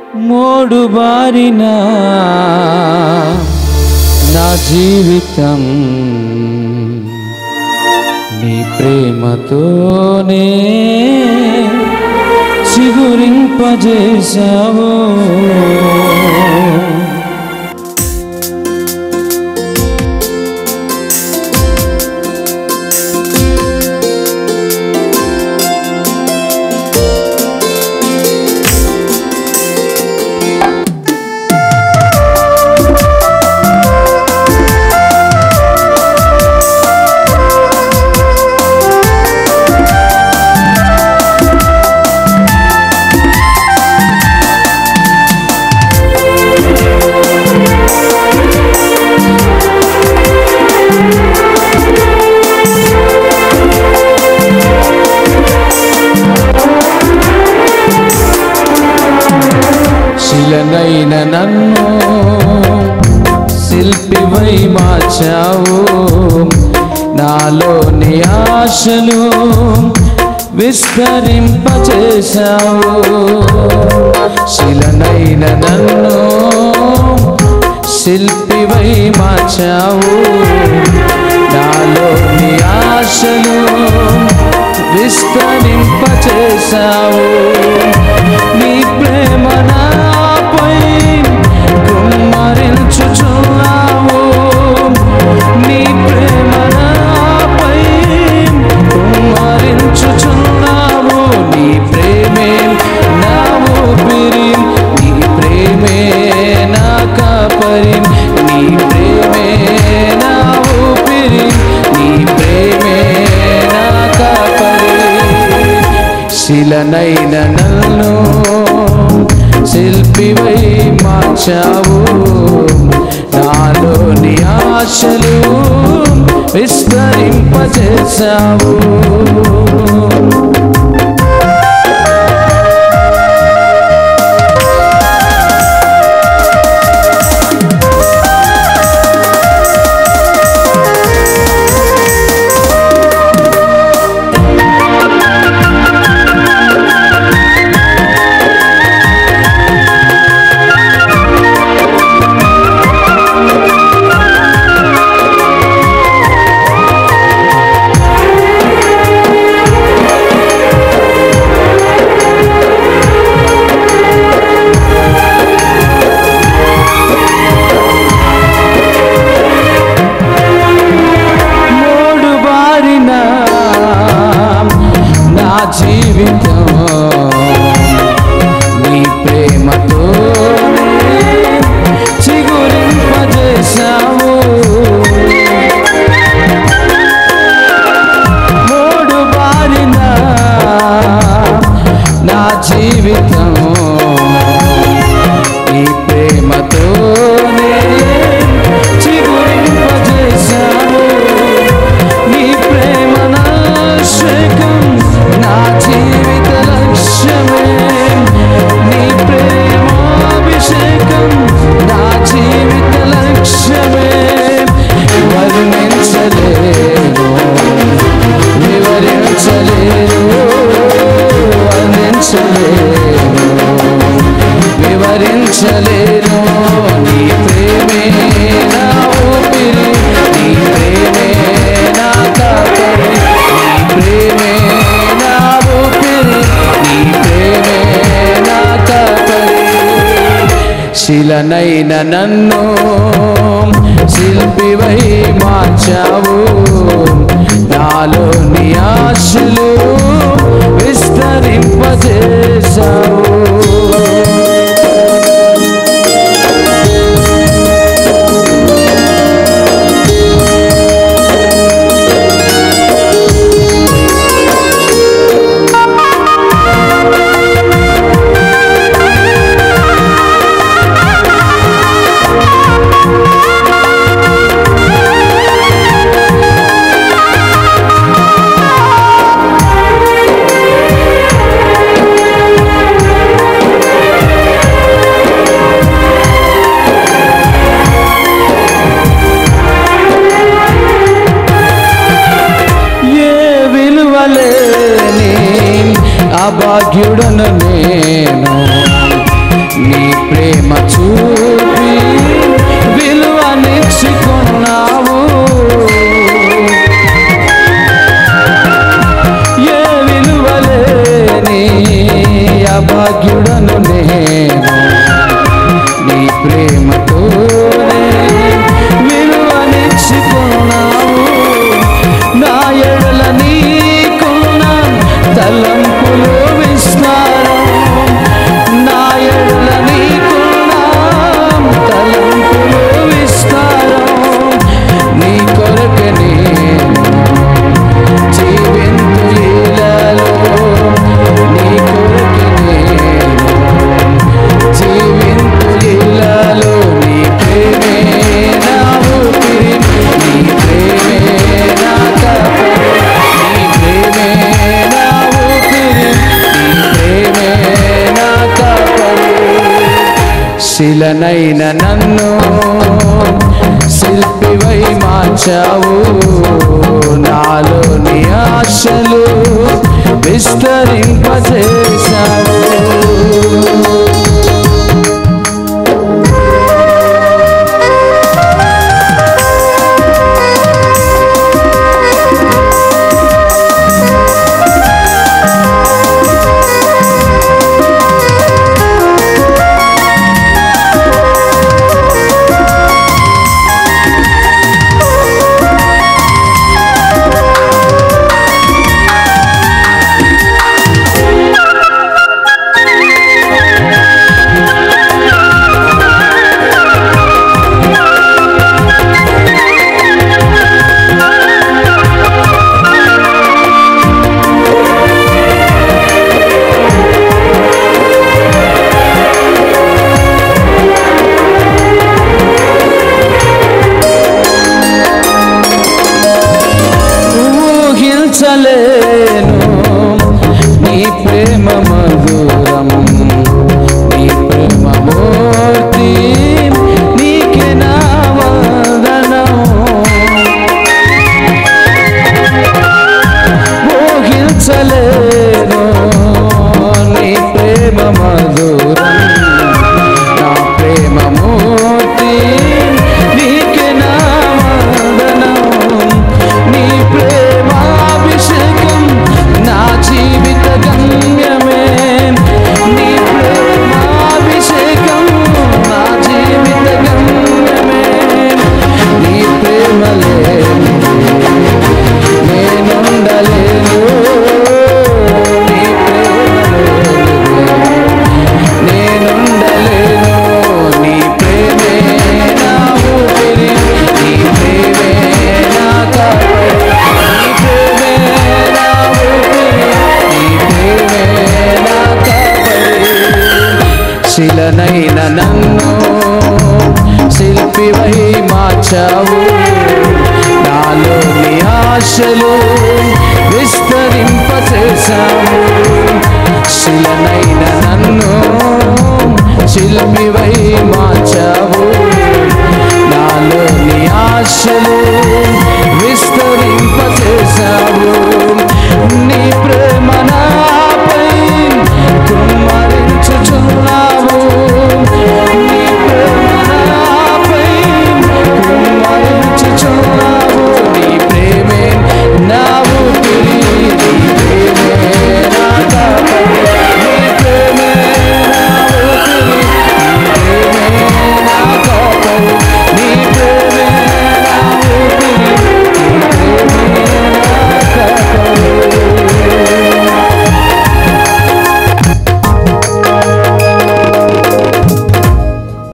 mode బారిన నా జీవితం నీ ప్రేమతోనే చిగురింపజేశావు శిలనైన నన్ను శిల్పివై మార్చావు నాలోని ఆశలు విస్తరింపచేశావు శిలనైన నన్ను శిల్పివై మార్చావు నాలోని ఆశలు విస్తరింపచేశావు నీ ప్రేమ నాపై కుమ్మరించుచున్నావు నీ ప్రేమ నాపై కుమ్మరించుచున్నావు నీ ప్రేమే నా ఊపిరి నీ ప్రేమే నా కాపరి నీ ప్రేమే నా ఊపిరి నీ ప్రేమే నా కాపరి శిలనైన నన్ను శిల్పివై మార్చావు నాలోని ఆశలు విస్తరింపజేశావు మూడు బారిన నా జీవితం నీ ప్రేమతో చిగురింపజేశావు మూడు బారిన నా జీవితం నీ ప్రేమతోనే చిగురింపజేశావు నీ ప్రేమ నాశకం నా జీవిత లక్ష్యమే నీ ప్రేమాభిషేకం నా జీవిత లక్ష్యమే వర్ణించలేను వివరించలేను వర్ణించలేను వివరించలేను నీ ప్రేమే నా ఊపిరి నీ ప్రేమే నా కాపరి నీ ప్రేమే నా ఊపిరి నీ ప్రేమే నా కాపరి శిలనైన నన్ను శిల్పివై మార్చావు నాలోని ఆశలు విస్తరింపజేశావు అభాగ్యుడను నేను నీ శిలనైన నన్ను శిల్పివై మార్చావు నాలోని ఆశలు విస్తరింపజేశావు ఊహించలేను నీ ప్రేమ మధురం నీ ప్రేమ మూర్తి నీకే నా వందనం ఊహించలేను నీ ప్రేమ మధురం నా ప్రేమ మూర్తి నీకే నా వందనం నీ ప్రేమాభిషేకం నా జీవిత గమ్యమే నీ ప్రేమాభిషేకం నా జీవిత గమ్యమే నీ ప్రేమ లేని నేనుండలేను నీ ప్రేమ లేనిదే నేనుండలేను నీ ప్రేమే నా ఊపిరి నీ ప్రేమే నా కాపరి నీ ప్రేమే నా ఊపిరి నీ ప్రేమే నా కాపరి శిలనైన నన్ను శిల్పివై మార్చావు నాలోని ఆశలు విస్తరింపచేశావు శిలనైన నన్ను శిల్పివై